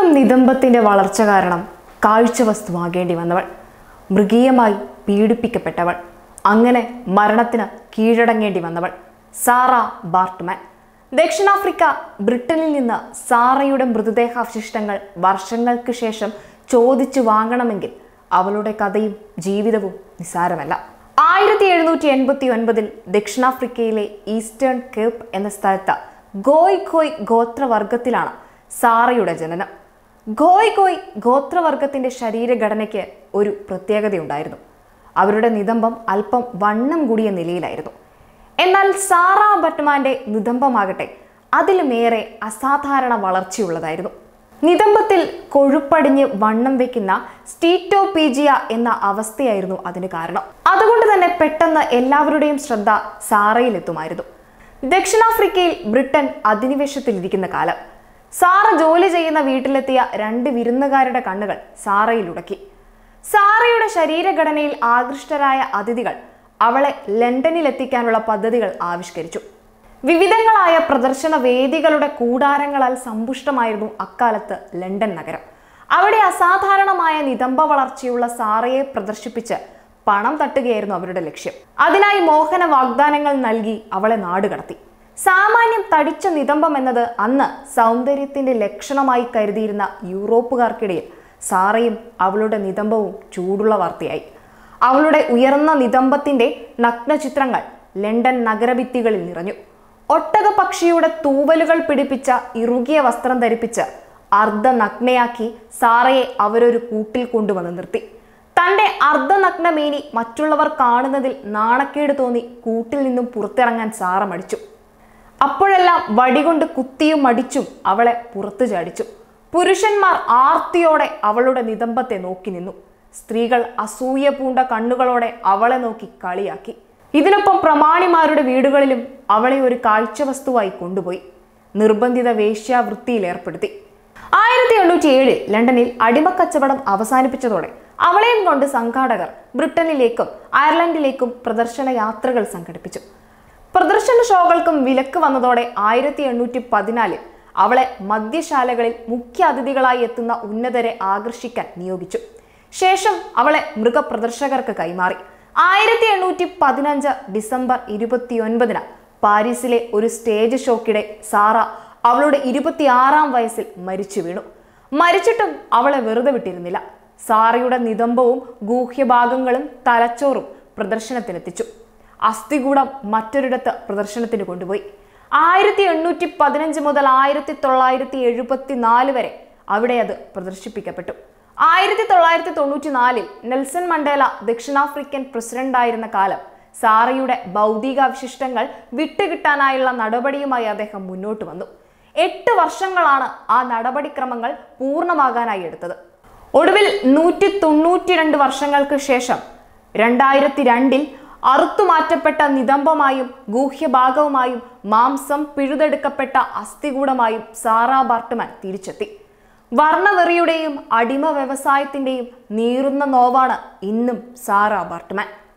നിതംബത്തിന്റെ വളർച്ച കാരണം കാഴ്ച വസ്തുവാകേണ്ടി വന്നവൾ മൃഗീയമായി പീഡിപ്പിക്കപ്പെട്ടവൾ അങ്ങനെ മരണത്തിന് കീഴടങ്ങേണ്ടി വന്നവൾ സാറ ബാർട്ട്മാൻ ദക്ഷിണാഫ്രിക്ക ബ്രിട്ടനിൽ നിന്ന് സാറയുടെ മൃതദേഹാവശിഷ്ടങ്ങൾ വർഷങ്ങൾക്ക് ശേഷം ചോദിച്ചു വാങ്ങണമെങ്കിൽ അവളുടെ കഥയും ജീവിതവും നിസ്സാരമല്ല ആയിരത്തി എഴുന്നൂറ്റി എൺപത്തി ഒൻപതിൽ ദക്ഷിണാഫ്രിക്കയിലെ ഈസ്റ്റേൺ കേപ്പ് എന്ന സ്ഥലത്ത് ഗോയ് ഖോയ് ഗോത്രവർഗത്തിലാണ് സാറയുടെ ജനനം ഗോയ് ഗോയ് ഗോത്രവർഗത്തിന്റെ ശരീരഘടനയ്ക്ക് ഒരു പ്രത്യേകതയുണ്ടായിരുന്നു അവരുടെ നിതംബം അല്പം വണ്ണം കൂടിയ നിലയിലായിരുന്നു എന്നാൽ സാറ ബട്ട്മാന്റെ നിതംബമാകട്ടെ അതിലുമേറെ അസാധാരണ വളർച്ചയുള്ളതായിരുന്നു നിതംബത്തിൽ കൊഴുപ്പടിഞ്ഞ് വണ്ണം വെക്കുന്ന സ്റ്റീറ്റോപീജിയ എന്ന അവസ്ഥയായിരുന്നു അതിന് കാരണം അതുകൊണ്ട് തന്നെ പെട്ടെന്ന് എല്ലാവരുടെയും ശ്രദ്ധ സാറയിലെത്തുമായിരുന്നു ദക്ഷിണാഫ്രിക്കയിൽ ബ്രിട്ടൻ അധിനിവേശത്തിലിരിക്കുന്ന കാലം സാറ ജോലി ചെയ്യുന്ന വീട്ടിലെത്തിയ രണ്ട് വിരുന്നുകാരുടെ കണ്ണുകൾ സാറയിലുടക്കി സാറയുടെ ശരീരഘടനയിൽ ആകൃഷ്ടരായ അതിഥികൾ അവളെ ലണ്ടനിൽ എത്തിക്കാനുള്ള പദ്ധതികൾ ആവിഷ്കരിച്ചു വിവിധങ്ങളായ പ്രദർശന വേദികളുടെ കൂടാരങ്ങളാൽ സമ്പുഷ്ടമായിരുന്നു അക്കാലത്ത് ലണ്ടൻ നഗരം അവിടെ അസാധാരണമായ നിതംബ വളർച്ചയുള്ള സാറയെ പ്രദർശിപ്പിച്ച് പണം തട്ടുകയായിരുന്നു അവരുടെ ലക്ഷ്യം അതിനായി മോഹന വാഗ്ദാനങ്ങൾ നൽകി അവളെ നാടുകടത്തി സാമാന്യം തടിച്ച നിതംബം എന്നത് അന്ന് സൗന്ദര്യത്തിന്റെ ലക്ഷണമായി കരുതിയിരുന്ന യൂറോപ്പുകാർക്കിടയിൽ സാറയും അവളുടെ നിതംബവും ചൂടുള്ള വാർത്തയായി അവളുടെ ഉയർന്ന നിതംബത്തിന്റെ നഗ്നചിത്രങ്ങൾ ലണ്ടൻ നഗരഭിത്തികളിൽ നിറഞ്ഞു ഒട്ടകപക്ഷിയുടെ തൂവലുകൾ പിടിപ്പിച്ച ഇറുകിയ വസ്ത്രം ധരിപ്പിച്ച് അർദ്ധനഗ്നയാക്കി സാറയെ അവരൊരു കൂട്ടിൽ കൊണ്ടുവന്ന് നിർത്തി തന്റെ അർദ്ധനഗ്നമേനി മറ്റുള്ളവർ കാണുന്നതിൽ നാണക്കേട് തോന്നി കൂട്ടിൽ നിന്നും പുറത്തിറങ്ങാൻ സാറ മടിച്ചു അപ്പോഴെല്ലാം വടികൊണ്ട് കുത്തിയും മടിച്ചും അവളെ പുറത്തു ചാടിച്ചു പുരുഷന്മാർ ആർത്തിയോടെ അവളുടെ നിതംബത്തെ നോക്കി നിന്നു സ്ത്രീകൾ അസൂയ പൂണ്ട കണ്ണുകളോടെ അവളെ നോക്കി കളിയാക്കി ഇതിനൊപ്പം പ്രമാണിമാരുടെ വീടുകളിലും അവളെ ഒരു കാഴ്ചവസ്തുവായി കൊണ്ടുപോയി നിർബന്ധിത വേശ്യാവൃത്തിയിൽ ഏർപ്പെടുത്തി ആയിരത്തി എണ്ണൂറ്റി ഏഴിൽ ലണ്ടനിൽ അടിമക്കച്ചവടം അവസാനിപ്പിച്ചതോടെ അവളെയും കൊണ്ട് സംഘാടകർ ബ്രിട്ടനിലേക്കും അയർലൻഡിലേക്കും പ്രദർശന യാത്രകൾ സംഘടിപ്പിച്ചു പ്രദർശന ഷോകൾക്കും വിലക്ക് വന്നതോടെ ആയിരത്തി എണ്ണൂറ്റി പതിനാലിൽ അവളെ മദ്യശാലകളിൽ മുഖ്യ അതിഥികളായി എത്തുന്ന ഉന്നതരെ ആകർഷിക്കാൻ നിയോഗിച്ചു ശേഷം അവളെ മൃഗപ്രദർശകർക്ക് കൈമാറി ആയിരത്തി എണ്ണൂറ്റി പതിനഞ്ച് ഡിസംബർ ഇരുപത്തിയൊൻപതിന് പാരീസിലെ ഒരു സ്റ്റേജ് ഷോക്കിടെ സാറ അവളുടെ ഇരുപത്തിയാറാം വയസ്സിൽ മരിച്ചു വീണു മരിച്ചിട്ടും അവളെ വെറുതെ വിട്ടിരുന്നില്ല സാറയുടെ നിതംബവും ഗൂഹ്യഭാഗങ്ങളും തലച്ചോറും പ്രദർശനത്തിനെത്തിച്ചു അസ്ഥികൂടം മറ്റൊരിടത്ത് പ്രദർശനത്തിന് കൊണ്ടുപോയി ആയിരത്തി എണ്ണൂറ്റി പതിനഞ്ച് മുതൽ ആയിരത്തി തൊള്ളായിരത്തി എഴുപത്തി നാല് വരെ അവിടെ അത് പ്രദർശിപ്പിക്കപ്പെട്ടു ആയിരത്തി തൊള്ളായിരത്തി തൊണ്ണൂറ്റി നാലിൽ നെൽസൺ മണ്ടേല ദക്ഷിണാഫ്രിക്കൻ പ്രസിഡന്റായിരുന്ന കാലം സാറയുടെ ഭൗതികാവശിഷ്ടങ്ങൾ വിട്ടുകിട്ടാനായുള്ള നടപടിയുമായി അദ്ദേഹം മുന്നോട്ട് വന്നു എട്ട് വർഷങ്ങളാണ് ആ നടപടിക്രമങ്ങൾ പൂർണ്ണമാകാനായി എടുത്തത് ഒടുവിൽ നൂറ്റി തൊണ്ണൂറ്റി രണ്ട് വർഷങ്ങൾക്ക് ശേഷം രണ്ടായിരത്തി രണ്ടിൽ അറുത്തുമാറ്റപ്പെട്ട നിതംബമായും ഗൂഹ്യഭാഗവുമായും മാംസം പിഴുതെടുക്കപ്പെട്ട അസ്ഥികൂടമായും സാറാ ബാർട്ട്മാൻ തിരിച്ചെത്തി വർണ്ണവെറിയുടെയും അടിമ വ്യവസായത്തിന്റെയും നീറുന്ന നോവാണ് ഇന്നും സാറാ ബാർട്ട്മാൻ